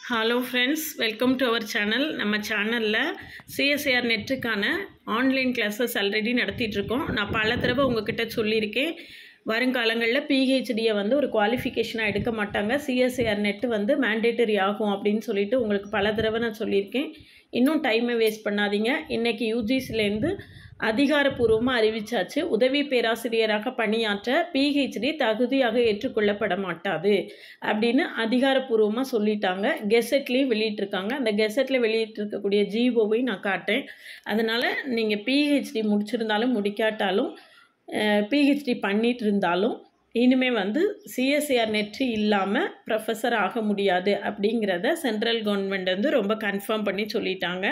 hello friends welcome to our channel நம்ம சேனலில் CSIR நெட்டுக்கான ஆன்லைன் கிளாஸஸ் ஆல்ரெடி நடத்திட்டுருக்கோம் நான் பல தடவை உங்ககிட்ட சொல்லியிருக்கேன் வருங்காலங்களில் பிஹெச்டியை வந்து ஒரு குவாலிஃபிகேஷனாக எடுக்க மாட்டாங்க சிஎஸ்ஏஆர் நெட்டு வந்து மேண்டேட்டரி ஆகும் அப்படின்னு சொல்லிட்டு உங்களுக்கு பல தடவை நான் சொல்லியிருக்கேன் இன்னும் டைமை வேஸ்ட் பண்ணாதீங்க இன்றைக்கி யூஜிசிலேருந்து அதிகாரப்பூர்வமாக அறிவிச்சாச்சு உதவி பேராசிரியராக பணியாற்ற பிஹெச்டி தகுதியாக ஏற்றுக்கொள்ளப்பட மாட்டாது அப்படின்னு அதிகாரப்பூர்வமாக சொல்லிட்டாங்க கெசட்லேயும் வெளியிட்டிருக்காங்க அந்த கெசட்டில் வெளியிட்டிருக்கக்கூடிய ஜிஓவை நான் காட்டுறேன் அதனால் நீங்கள் பிஹெச்டி முடிச்சிருந்தாலும் முடிக்காட்டாலும் பிஹெச்டி பண்ணிட்டு இருந்தாலும் இனிமேல் வந்து சிஎஸ்ஏஆர் நெட்டு இல்லாமல் ப்ரொஃபஸர் ஆக முடியாது அப்படிங்கிறத சென்ட்ரல் கவர்மெண்ட் வந்து ரொம்ப கன்ஃபார்ம் பண்ணி சொல்லிட்டாங்க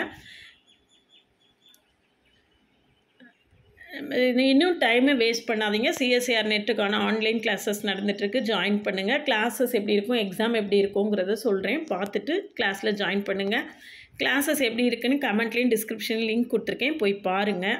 இன்னும் டைமை வேஸ்ட் பண்ணாதீங்க சிஎஸ்ஏஆர் நெட்டுக்கான ஆன்லைன் கிளாஸஸ் நடந்துகிட்ருக்கு ஜாயின் பண்ணுங்கள் கிளாஸஸ் எப்படி இருக்கும் எக்ஸாம் எப்படி இருக்குங்கிறத சொல்கிறேன் பார்த்துட்டு கிளாஸில் ஜாயின் பண்ணுங்கள் கிளாஸஸ் எப்படி இருக்குன்னு கமெண்ட்லேயும் டிஸ்கிரிப்ஷன் லிங்க் கொடுத்துருக்கேன் போய் பாருங்கள்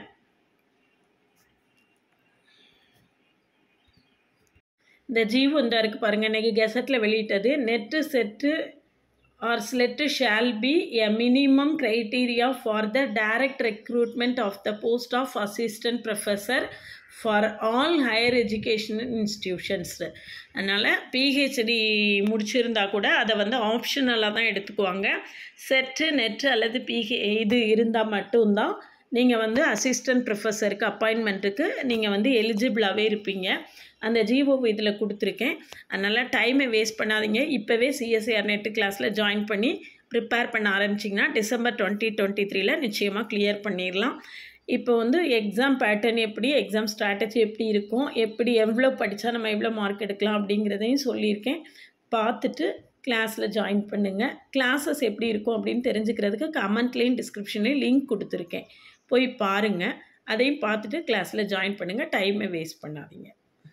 இந்த ஜீவ் இந்த இருக்குது பாருங்கள் இன்றைக்கி கெசட்டில் வெளியிட்டது NET SET or SLET shall be a minimum criteria for the direct recruitment of the post of assistant professor for all higher education institutions அதனால் பிஹெச்டி முடிச்சிருந்தா கூட அதை வந்து ஆப்ஷனலாக தான் எடுத்துக்குவாங்க செட்டு நெட்டு அல்லது பிஹெ இது இருந்தால் மட்டும்தான் நீங்கள் வந்து அசிஸ்டன்ட் ப்ரொஃபஸருக்கு அப்பாயின்மெண்ட்டுக்கு நீங்கள் வந்து எலிஜிபிளாகவே இருப்பீங்க அந்த ஜிஓ இதில் கொடுத்துருக்கேன் அதனால் டைமை வேஸ்ட் பண்ணாதீங்க இப்போவே சிஎஸ்ஏஆர் நெட்டு கிளாஸில் ஜாயின் பண்ணி ப்ரிப்பேர் பண்ண ஆரம்பிச்சிங்கன்னா டிசம்பர் டுவெண்ட்டி டுவெண்ட்டி த்ரீல நிச்சயமாக கிளியர் பண்ணிடலாம் இப்போ வந்து எக்ஸாம் பேட்டர்ன் எப்படி எக்ஸாம் ஸ்ட்ராட்டஜி எப்படி இருக்கும் எப்படி எவ்வளோ படித்தா நம்ம எவ்வளோ மார்க் எடுக்கலாம் அப்படிங்கிறதையும் சொல்லியிருக்கேன் பார்த்துட்டு கிளாஸில் ஜாயின் பண்ணுங்கள் கிளாஸஸ் எப்படி இருக்கும் அப்படின்னு தெரிஞ்சுக்கிறதுக்கு கமெண்ட்லேயும் டிஸ்கிரிப்ஷன்லேயும் லிங்க் கொடுத்துருக்கேன் போய் பாருங்கள் அதையும் பார்த்துட்டு கிளாஸில் ஜாயின் பண்ணுங்கள் டைமை வேஸ்ட் பண்ணாதீங்க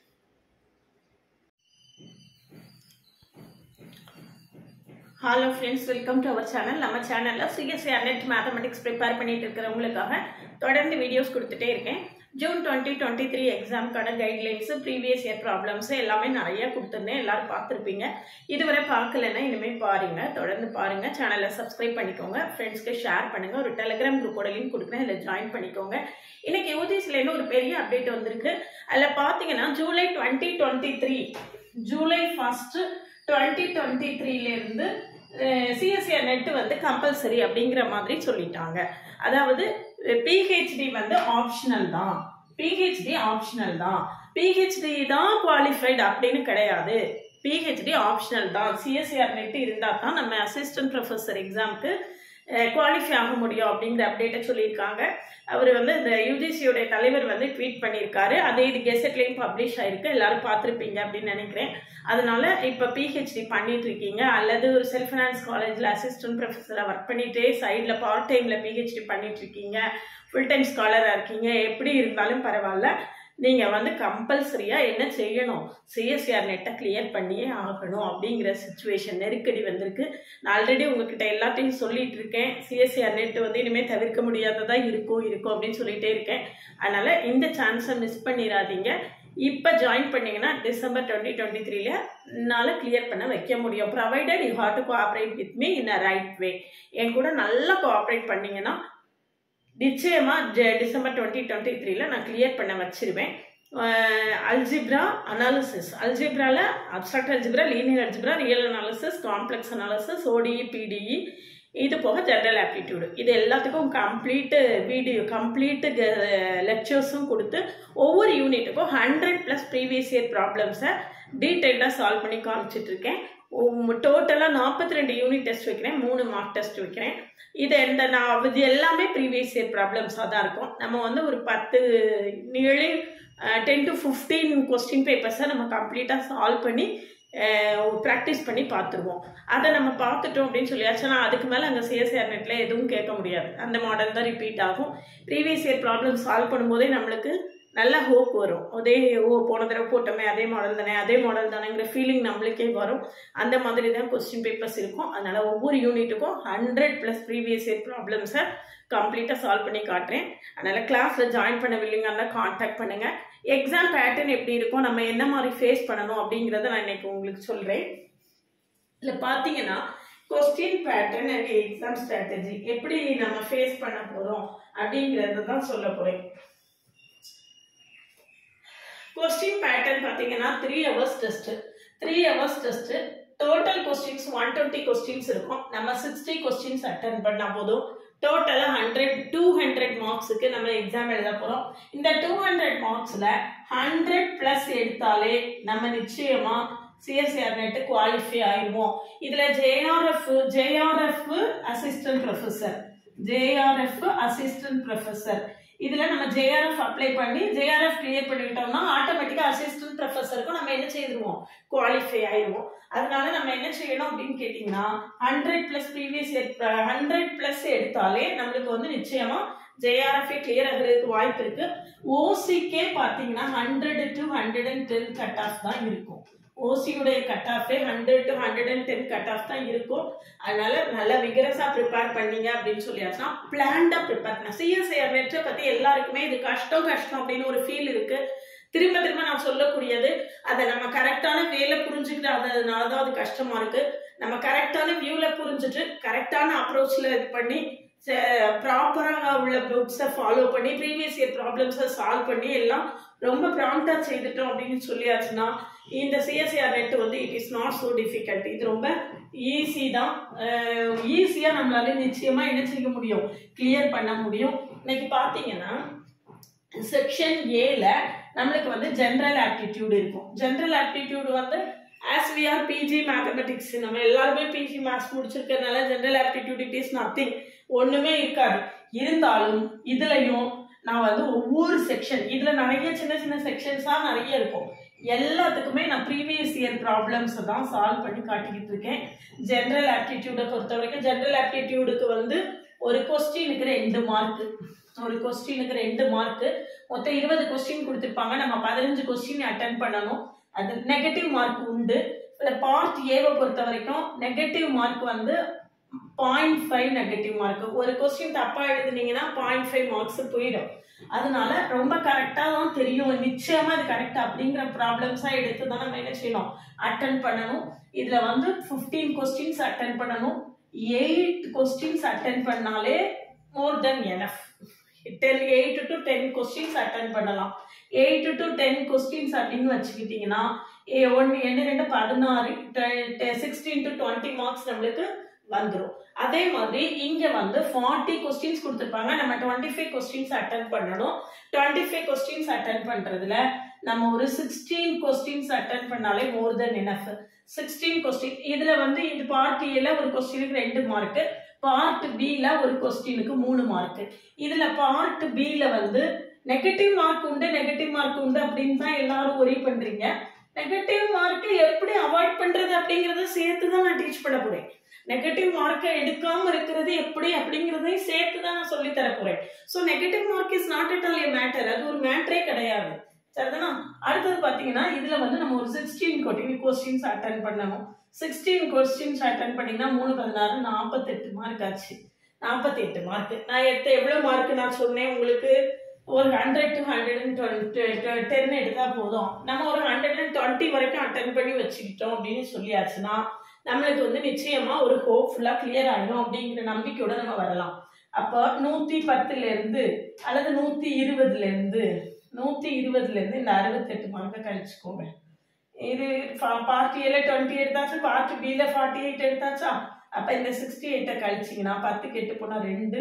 hello friends welcome to our channel நம்ம சேனலில் சிஎஸ்சி நெட் மேத்தமெட்டிக்ஸ் ப்ரிப்பேர் பண்ணிட்டு இருக்கிறவங்களுக்காக தொடர்ந்து வீடியோஸ் கொடுத்துட்டே இருக்கேன் ஜூன் டுவெண்ட்டி டுவெண்ட்டி த்ரீ எக்ஸாம்க்கான கைட்லைன்ஸு ப்ரீவியஸ் இயர் ப்ராப்ளம்ஸு எல்லாமே நிறைய கொடுத்துருந்தேன் எல்லோரும் பார்த்துருப்பீங்க இதுவரை பார்க்கலன்னா இனிமேல் பாருங்கள் தொடர்ந்து பாருங்கள் சேனலை சப்ஸ்கிரைப் பண்ணிக்கோங்க ஃப்ரெண்ட்ஸ்க்கு ஷேர் பண்ணுங்கள் ஒரு டெலிகிராம் குரூப்போட லிங்க் கொடுக்குறேன் இதில் ஜாயின் பண்ணிக்கோங்க இன்னைக்கு யூஜிசிலேருந்து ஒரு பெரிய அப்டேட் வந்திருக்கு அதில் பார்த்தீங்கன்னா July twenty twenty three July first twenty twenty த்ரீலேருந்து சிஎஸ்சிஆர் நெட்டு வந்து கம்பல்சரி அப்படிங்கிற மாதிரி சொல்லிட்டாங்க அதாவது பிஹெச்டி வந்து ஆப்ஷனல் தான் பிஹெச்டி ஆப்ஷனல் தான் பிஹெச்டி தான் குவாலிஃபைடு அப்படின்னு கிடையாது பிஹெச்டி ஆப்ஷனல் தான் சிஎஸ்சிஆர் நெட் இருந்தால் தான் நம்ம அசிஸ்டன்ட் ப்ரொஃபஸர் எக்ஸாமுக்கு குவாலிஃபை ஆக முடியும் அப்படிங்கிற அப்டேட்டை சொல்லியிருக்காங்க அவர் வந்து இந்த யூஜிசியோடைய தலைவர் வந்து ட்வீட் பண்ணியிருக்காரு அதே இது கெசட்லேயும் பப்ளிஷ் ஆயிருக்கு எல்லாரும் பார்த்துருப்பீங்க அப்படின்னு நினைக்கிறேன் அதனால இப்போ பிஹெச்டி பண்ணிட்டு இருக்கீங்க அல்லது ஒரு செல்ஃப் ஃபினான்ஸ் காலேஜில் அசிஸ்டன்ட் ப்ரொஃபஸராக ஒர்க் பண்ணிட்டே சைடில் பார்ட் டைமில் பிஹெச்டி பண்ணிட்டு இருக்கீங்க ஃபுல் டைம் ஸ்காலராக இருக்கீங்க எப்படி இருந்தாலும் பரவாயில்ல நீங்கள் வந்து கம்பல்சரியாக என்ன செய்யணும் சிஎஸ்சிஆர் நெட்டை கிளியர் பண்ணியே ஆகணும் அப்படிங்கிற சுச்சுவேஷன் நெருக்கடி வந்திருக்கு நான் ஆல்ரெடி உங்ககிட்ட எல்லாத்தையும் சொல்லிட்டு இருக்கேன் சிஎஸ்சிஆர் நெட் வந்து இனிமேல் தவிர்க்க முடியாததாக இருக்கும் இருக்கும் அப்படின்னு சொல்லிட்டே இருக்கேன் அதனால் இந்த சான்ஸை மிஸ் பண்ணிடாதீங்க இப்போ ஜாயின் பண்ணிங்கன்னா டிசம்பர் டுவெண்ட்டி டுவெண்ட்டி த்ரீல என்னால் கிளியர் பண்ண வைக்க முடியும் provided you had to cooperate with me in a right way என் கூட நல்லா கோஆப்ரேட் பண்ணிங்கன்னா நிச்சயமாக டிசம்பர் டுவெண்ட்டி டுவெண்ட்டி த்ரீல நான் கிளியர் பண்ண வச்சிருவேன் அல்ஜிப்ரா அனாலிசிஸ் அல்ஜிப்ராவில் abstract algebra linear algebra real analysis complex analysis ODE PDE இது போக ஜென்ரல் ஆப்டிடியூடு இது எல்லாத்துக்கும் கம்ப்ளீட்டு வீடியோ கம்ப்ளீட்டு லெக்சர்ஸும் கொடுத்து ஒவ்வொரு யூனிட்டுக்கும் ஹண்ட்ரட் ப்ளஸ் ப்ரீவியஸ் இயர் ப்ராப்ளம்ஸை டீட்டெயில்டாக சால்வ் பண்ணி காமிச்சிட்ருக்கேன் டோட்டலாக நாற்பத்தி ரெண்டு யூனிட் டெஸ்ட் வைக்கிறேன் மூணு மார்க் டெஸ்ட் வைக்கிறேன் இது இந்த நான் இது எல்லாமே ப்ரீவியஸ் இயர் ப்ராப்ளம்ஸாக தான் இருக்கும் நம்ம வந்து ஒரு பத்து nearly ten to fifteen question பேப்பர்ஸை நம்ம கம்ப்ளீட்டாக சால்வ் பண்ணி ப்ராக்டிஸ் பண்ணி பார்த்துருவோம் அதை நம்ம பார்த்துட்டோம் அப்படின்னு சொல்லியாச்சுன்னா அதுக்கு மேலே அங்கே சிஎஸ்ஆர் நெட்டில் எதுவும் கேட்க முடியாது அந்த மாடல் தான் ரிப்பீட் ஆகும் ப்ரீவியஸ் இயர் ப்ராப்ளம் சால்வ் பண்ணும்போதே நம்மளுக்கு நல்ல ஹோப் வரும் அதே ஓ போன தடவை போட்டோமே அதே மாடல் தானே அதே மாடல் தானேங்கிற ஃபீலிங் நம்மளுக்கே வரும் அந்த மாதிரி தான் கொஸ்டின் பேப்பர்ஸ் இருக்கும் அதனால் ஒவ்வொரு யூனிட்டுக்கும் ஹண்ட்ரட் ப்ளஸ் ப்ரீவியஸ் இயர் ப்ராப்ளம்ஸை கம்ப்ளீட்டாக சால்வ் பண்ணி காட்டுறேன் அதனால் கிளாஸில் ஜாயின் பண்ணவில்லைங்கன்னா காண்டாக்ட் பண்ணுங்கள் எக்ஸாம் பேட்டர்ன் எப்படி இருக்கும் நம்ம என்ன மாதிரி ஃபேஸ் பண்ணணும் அப்படிங்கிறத நான் இன்னைக்கு உங்களுக்கு சொல்கிறேன் இல்லை பார்த்தீங்கன்னா question pattern and exam strategy எப்படி நம்ம ஃபேஸ் பண்ண போறோம் அப்படிங்கறத தான் சொல்ல போறேன் கொஸ்டின் பேட்டர்ன் பார்த்தீங்கன்னா three hours test three hours test total questions one twenty questions இருக்கும் நம்ம சிக்ஸ்டி கொஸ்டின்ஸ் அட்டன் பண்ணா போதும் டோட்டலாக ஹண்ட்ரட் டூ ஹண்ட்ரட் மார்க்ஸுக்கு நம்ம எக்ஸாம் எழுத போகிறோம் இந்த டூ ஹண்ட்ரட் மார்க்ஸில் ஹண்ட்ரட் ப்ளஸ் எடுத்தாலே நம்ம நிச்சயமாக சிஎஸ்ஆர் நெட் குவாலிஃபை ஆயிடுவோம் இதில் JRF JRF assistant professor JRF assistant professor இதுல நம்ம ஜேஆர்எஃப் அப்ளை பண்ணி ஜேஆர்எஃப் கிளியர் பண்ணிக்கிட்டோம்னா ஆட்டோமேட்டிக்கா அசிஸ்டன்ட் ப்ரொஃபஸருக்கும் நம்ம என்ன செய்திருவோம் குவாலிஃபை ஆயிடுவோம் அதனால நம்ம என்ன செய்யணும் அப்படின்னு கேட்டிங்கன்னா hundred plus previous year hundred plus எடுத்தாலே நம்மளுக்கு வந்து நிச்சயமா ஜேஆர்எஃப் கிளியர் ஆகிறதுக்கு வாய்ப்பு இருக்கு ஓசிக்கே பார்த்தீங்கன்னா hundred to hundred and ten cut off தான் இருக்கும் ஓசியுடைய கட் ஆஃபே hundred to hundred and ten cut off தான் இருக்கும் அதனால நல்லா விகரஸா ப்ரிப்பேர் பண்ணீங்க அப்படின்னு சொல்லியாச்சுன்னா பிளான்டா ப்ரிப்பேர் பண்ண சிஎஸ்ஐஆர் நெட்டை பத்தி எல்லாருக்குமே இது கஷ்டம் கஷ்டம் அப்படின்னு ஒரு ஃபீல் இருக்கு திரும்ப திரும்ப நான் சொல்லக்கூடியது அதை நம்ம கரெக்டான வேலை புரிஞ்சுக்கிட்டதுனால தான் அது கஷ்டமா இருக்கு நம்ம கரெக்டான வியூல புரிஞ்சுட்டு கரெக்டான அப்ரோச்ல இது பண்ணி ப்ராப்பராக உள்ள புக்ஸை ஃபாலோ பண்ணி ப்ரீவியஸ் இயர் ப்ராப்ளம்ஸை சால்வ் பண்ணி எல்லாம் ரொம்ப ப்ராம்ப்டாக செய்துட்டோம் அப்படின்னு சொல்லியாச்சுன்னா இந்த சிஎஸ்ஆர் நெட் வந்து it is not so difficult இது ரொம்ப ஈஸி தான் ஈஸியாக நம்மளால நிச்சயமாக என்ன செய்ய முடியும் கிளியர் பண்ண முடியும் இன்னைக்கு பார்த்தீங்கன்னா செக்ஷன் ஏல நம்மளுக்கு வந்து ஜென்ரல் ஆப்டிடியூட் இருக்கும் ஜென்ரல் ஆப்டிடியூட் வந்து as we are PG mathematics நம்ம எல்லாருமே பிஜி மேத்ஸ் முடிச்சிருக்கறதுனால general aptitude it is nothing ஒண்ணுமே இருக்காது இருந்தாலும் இதுலயும் நான் வந்து ஒவ்வொரு செக்ஷன் இதுல நிறைய சின்ன சின்ன செக்ஷன்ஸா நிறைய இருக்கும் எல்லாத்துக்குமே நான் ப்ரீவியஸ் இயர் ப்ராப்ளம்ஸ் தான் சால்வ் பண்ணி காட்டிக்கிட்டு இருக்கேன் ஜென்ரல் ஆப்டிடியூடை பொறுத்த வரைக்கும் ஜென்ரல் ஆப்டிடியூடுக்கு வந்து ஒரு கொஸ்டினுக்கு ரெண்டு மார்க் ஒரு கொஸ்டினுக்கு ரெண்டு மார்க் மொத்தம் இருபது கொஸ்டின் கொடுத்துருப்பாங்க நம்ம பதினஞ்சு கொஸ்டின் அட்டன் பண்ணணும் அது நெகட்டிவ் மார்க் உண்டு இல்லை பார்ட் ஏவை பொறுத்த வரைக்கும் நெகட்டிவ் மார்க் வந்து பாயிண்ட் ஃபைவ் நெகட்டிவ் மார்க் ஒரு கொஸ்டின் தப்பா எழுதுனீங்கன்னா பாயிண்ட் ஃபைவ் மார்க்ஸ் போயிடும் அதனால ரொம்ப கரெக்டாக தான் தெரியும் நிச்சயமா இது கரெக்ட் அப்படிங்கிற ப்ராப்ளம்ஸாக எடுத்து தான் நம்ம என்ன செய்யணும் அட்டன் பண்ணணும் இதில் வந்து ஃபிஃப்டீன் கொஸ்டின்ஸ் அட்டன் பண்ணணும் எயிட் கொஸ்டின்ஸ் அட்டன் பண்ணாலே more than enough ten eight to ten questions attend பண்ணலாம் எயிட் டு டென் கொஸ்டின்ஸ் அப்படின்னு வச்சுக்கிட்டிங்கன்னா ஒன்று என்ன ரெண்டு பதினாறு சிக்ஸ்டீன் டு டுவெண்ட்டி மார்க்ஸ் நம்மளுக்கு வந்துடும் அதே மாதிரி இங்க வந்து ஃபார்ட்டி கொஸ்டின்ஸ் கொடுத்துருப்பாங்க நம்ம டுவெண்ட்டி ஃபைவ் கொஸ்டின்ஸ் அட்டன் பண்ணணும் டுவெண்ட்டி ஃபைவ் கொஸ்டின்ஸ் அட்டன் பண்றதுல நம்ம ஒரு சிக்ஸ்டீன் கொஸ்டின்ஸ் அட்டன் பண்ணாலே more than enough sixteen question இதுல வந்து இது பார்ட் ஏல ஒரு கொஸ்டினுக்கு ரெண்டு மார்க் பார்ட் பில ஒரு கொஸ்டினுக்கு மூணு மார்க் இதுல பார்ட் பில வந்து நெகட்டிவ் மார்க் உண்டு நெகட்டிவ் மார்க் உண்டு அப்படின்னு தான் எல்லாரும் ஒரே பண்றீங்க நெகட்டிவ் மார்க்கை எப்படி அவாய்ட் பண்றது அப்படிங்கறத சேர்த்து தான் நான் டீச் பண்ண போறேன் நெகட்டிவ் மார்க்கை எடுக்காம இருக்கிறது எப்படி அப்படிங்கறதையும் சேர்த்து தான் நான் சொல்லி தர போறேன் so negative mark is not at all a matter அது ஒரு மேட்டரே கிடையாது சரிதானா அடுத்தது பாத்தீங்கன்னா இதுல வந்து நம்ம ஒரு சிக்ஸ்டீன் கொட்டிங் கொஸ்டின்ஸ் அட்டன் பண்ணணும் சிக்ஸ்டீன் கொஸ்டின்ஸ் அட்டன் பண்ணீங்கன்னா மூணு பதினாறு நாற்பத்தெட்டு மார்க் ஆச்சு நாற்பத்தி எட்டு மார்க் நான் எடுத்த எவ்வளவு மார்க் நான் சொன்னேன் உங்களுக்கு ஒரு hundred to hundred and twenty ten எடுத்தா போதும் நம்ம ஒரு ஹண்ட்ரட் அண்ட் டுவெண்ட்டி வரைக்கும் அட்டன் பண்ணி வச்சுக்கிட்டோம் அப்படின்னு சொல்லியாச்சுன்னா நம்மளுக்கு வந்து நிச்சயமா ஒரு ஹோப்ஃபுல்லா கிளியர் ஆகிடும் அப்படிங்கிற நம்பிக்கையோட நம்ம வரலாம் அப்போ நூத்தி பத்துல இருந்து அல்லது நூத்தி இருபதுல இருந்து நூத்தி இருபதுல இருந்து இந்த அறுபத்தெட்டு மார்க்கை கழிச்சுக்கோங்க இது பார்ட்டி ஏல டுவெண்ட்டி எடுத்தாச்சு பார்ட்டி பில ஃபார்ட்டி எயிட் எடுத்தாச்சா அப்ப இந்த சிக்ஸ்டி எயிட்டை கழிச்சிங்கன்னா பத்துக்கு எட்டு போனா ரெண்டு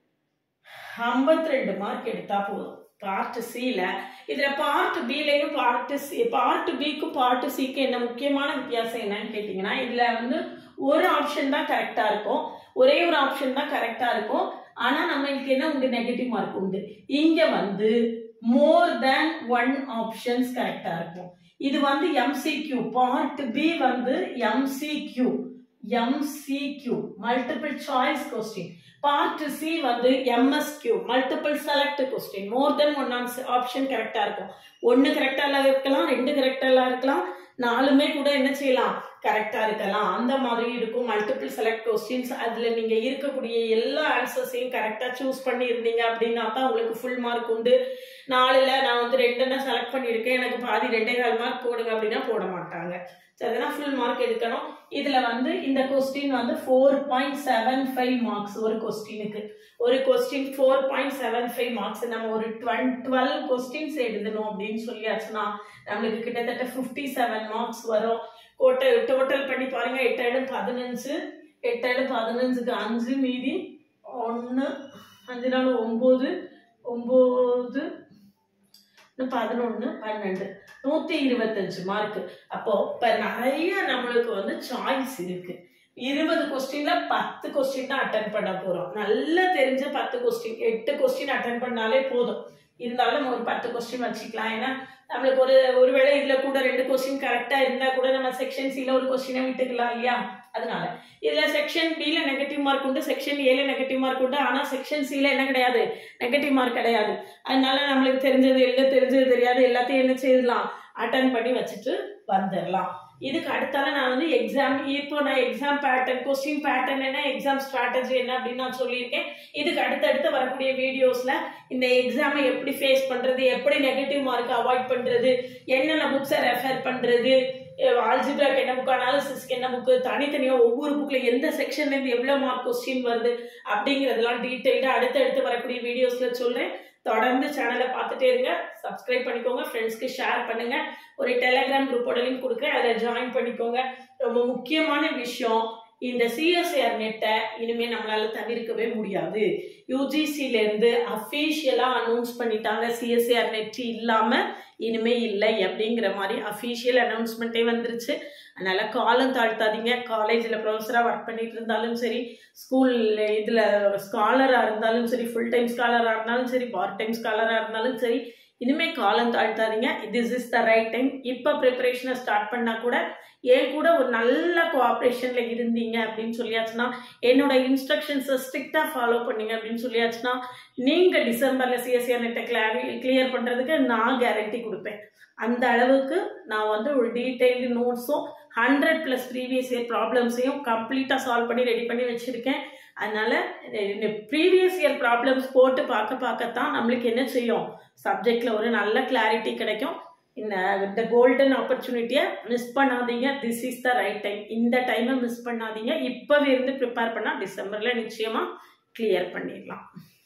ஐம்பத்தி ரெண்டு மார்க் எடுத்தா போதும் பார்ட் சில இதுல பார்ட் பிலையும் பார்ட் சி பார்ட் பிக்கும் பார்ட் சிக்கும் என்ன முக்கியமான வித்தியாசம் என்னன்னு கேட்டீங்கன்னா இதுல வந்து ஒரு ஆப்ஷன் தான் கரெக்டா இருக்கும் ஒரே ஒரு ஆப்ஷன் தான் கரெக்டா இருக்கும் ஆனா நம்மளுக்கு என்ன உண்டு நெகட்டிவ் மார்க் உண்டு இங்க வந்து மோர் தேன் ஒன் ஆப்ஷன்ஸ் கரெக்டா இருக்கும் இது வந்து எம்சிக்யூ பார்ட் பி வந்து MCQ MCQ multiple choice question part C வந்து MSQ multiple select question more than one option கரெக்டா இருக்கும் ஒன்னு கரெக்டா இருக்கலாம் ரெண்டு கரெக்டா இருக்கலாம் நாலுமே கூட என்ன செய்யலாம் கரெக்டா இருக்கலாம் அந்த மாதிரி இருக்கும் மல்டிபிள் செலக்ட் கொஸ்டின்ஸ் அதுல நீங்க இருக்கக்கூடிய எல்லா ஆன்சர்ஸையும் கரெக்டா சூஸ் பண்ணி இருந்தீங்க அப்படின்னா தான் உங்களுக்கு ஃபுல் மார்க் உண்டு நாலுல நான் வந்து ரெண்டுன்னா செலக்ட் பண்ணியிருக்கேன் எனக்கு பாதி ரெண்டே கால் மார்க் போடுங்க அப்படின்னா போட மாட்டாங்க சரினா ஃபுல் மார்க் எடுக்கணும் இதில் வந்து இந்த கொஸ்டின் வந்து four point seven five marks ஒரு கொஸ்டினுக்கு ஒரு question four point seven five marks நம்ம ஒரு டுவெல் டுவெல் கொஸ்டின்ஸ் எழுதணும் அப்படின்னு சொல்லியாச்சுன்னா நம்மளுக்கு கிட்டத்தட்ட ஃபிஃப்டி செவன் மார்க்ஸ் வரும் டோட்டல் டோட்டல் பண்ணி பாருங்க எட்டேழு பதினஞ்சு எட்டேழு பதினஞ்சுக்கு அஞ்சு மீதி ஒன்று அஞ்சு நாள் ஒம்பது ஒம்பது பதினொன்று பன்னெண்டு நூற்றி இருபத்தஞ்சு மார்க் அப்போ இப்போ நிறைய நம்மளுக்கு வந்து சாய்ஸ் இருக்கு இருபது கொஸ்டின்ல பத்து கொஸ்டின் தான் அட்டன் பண்ண போறோம் நல்லா தெரிஞ்ச பத்து கொஸ்டின் எட்டு கொஸ்டின் அட்டன் பண்ணாலே போதும் இருந்தாலும் நம்ம ஒரு பத்து கொஸ்டின் வச்சுக்கலாம் ஏன்னா நம்மளுக்கு ஒரு ஒருவேளை இதுல கூட ரெண்டு கொஸ்டின் கரெக்டா இருந்தா கூட நம்ம செக்ஷன் சில ஒரு கொஸ்டினை விட்டுக்கலாம் இல்லையா அதனால இதுல செக்ஷன் பில நெகட்டிவ் மார்க் உண்டு செக்ஷன் ஏல நெகட்டிவ் மார்க் உண்டு ஆனா செக்ஷன் சில என்ன கிடையாது நெகட்டிவ் மார்க் கிடையாது அதனால நம்மளுக்கு தெரிஞ்சது எழுத தெரிஞ்சது தெரியாது எல்லாத்தையும் என்ன செய்யலாம் அட்டன் பண்ணி வச்சுட்டு வந்துடலாம் இதுக்கு அடுத்தால நான் வந்து எக்ஸாம் இப்போ நான் எக்ஸாம் பேட்டர்ன் கொஸ்டின் பேட்டர்ன் என்ன எக்ஸாம் ஸ்ட்ராட்டஜி என்ன அப்படின்னு நான் சொல்லியிருக்கேன் இதுக்கு அடுத்தடுத்து வரக்கூடிய வீடியோஸ்ல இந்த எக்ஸாமை எப்படி ஃபேஸ் பண்றது எப்படி நெகட்டிவ் மார்க் அவாய்ட் பண்றது என்னென்ன புக்ஸை ரெஃபர் பண்றது ஆல்ஜிபிராக்கு என்ன புக் அனாலிசிஸ்க்கு என்ன புக்கு தனித்தனியாக ஒவ்வொரு புக்கில் எந்த செக்ஷன்லேருந்து எவ்வளோ மார்க் கொஸ்டின் வருது அப்படிங்கிறதெல்லாம் டீட்டெயில்டாக அடுத்தடுத்து வரக்கூடிய வீடியோஸில் சொல்கிறேன் தொடர்ந்து சேனலை பார்த்துட்டே இருங்க சப்ஸ்கிரைப் பண்ணிக்கோங்க ஃப்ரெண்ட்ஸ்க்கு ஷேர் பண்ணுங்க ஒரு டெலகிராம் குரூப்போட லிங்க் கொடுக்குறேன் அதில் ஜாயின் பண்ணிக்கோங்க ரொம்ப முக்கியமான விஷயம் இந்த சிஎஸ்ஆர் நெட்டை இனிமேல் நம்மளால தவிர்க்கவே முடியாது யூஜிசிலேருந்து அஃபீஷியலாக அனௌன்ஸ் பண்ணிட்டாங்க சிஎஸ்ஆர் நெட் இல்லாமல் இனிமே இல்லை அப்படிங்கிற மாதிரி அஃபீஷியல் அனௌன்ஸ்மெண்ட்டே வந்துருச்சு அதனால காலம் தாழ்த்தாதீங்க காலேஜில் ப்ரொஃபஸராக ஒர்க் பண்ணிட்டு இருந்தாலும் சரி ஸ்கூல் இதில் ஸ்காலராக இருந்தாலும் சரி ஃபுல் டைம் ஸ்காலராக இருந்தாலும் சரி பார்ட் டைம் ஸ்காலராக இருந்தாலும் சரி இனிமேல் காலம் தாழ்த்தாதீங்க this is the right time இப்போ ப்ரிப்பரேஷனை ஸ்டார்ட் பண்ணால் கூட ஏன் கூட ஒரு நல்ல கோஆப்ரேஷனில் இருந்தீங்க அப்படின்னு சொல்லியாச்சுன்னா என்னோட இன்ஸ்ட்ரக்ஷன்ஸை ஸ்ட்ரிக்டாக ஃபாலோ பண்ணீங்க அப்படின்னு சொல்லியாச்சுன்னா நீங்கள் டிசம்பரில் சிஎஸ்சிஆர் நெட்டை கிளாரி கிளியர் பண்ணுறதுக்கு நான் கேரண்டி கொடுப்பேன் அந்த அளவுக்கு நான் வந்து ஒரு டீட்டெயில்டு நோட்ஸும் ஹண்ட்ரட் ப்ளஸ் ப்ரீவியஸ் இயர் ப்ராப்ளம்ஸையும் கம்ப்ளீட்டாக சால்வ் பண்ணி ரெடி பண்ணி வச்சுருக்கேன் அதனால ப்ரீவியஸ் இயர் ப்ராப்ளம்ஸ் போட்டு பார்க்க பார்க்கத்தான் நம்மளுக்கு என்ன செய்யும் சப்ஜெக்டில் ஒரு நல்ல கிளாரிட்டி கிடைக்கும் இந்த இந்த கோல்டன் ஆப்பர்ச்சுனிட்டியை மிஸ் பண்ணாதீங்க this is the right time இந்த டைமை மிஸ் பண்ணாதீங்க இப்போவே இருந்து ப்ரிப்பேர் பண்ணால் டிசம்பரில் நிச்சயமாக கிளியர் பண்ணிடலாம்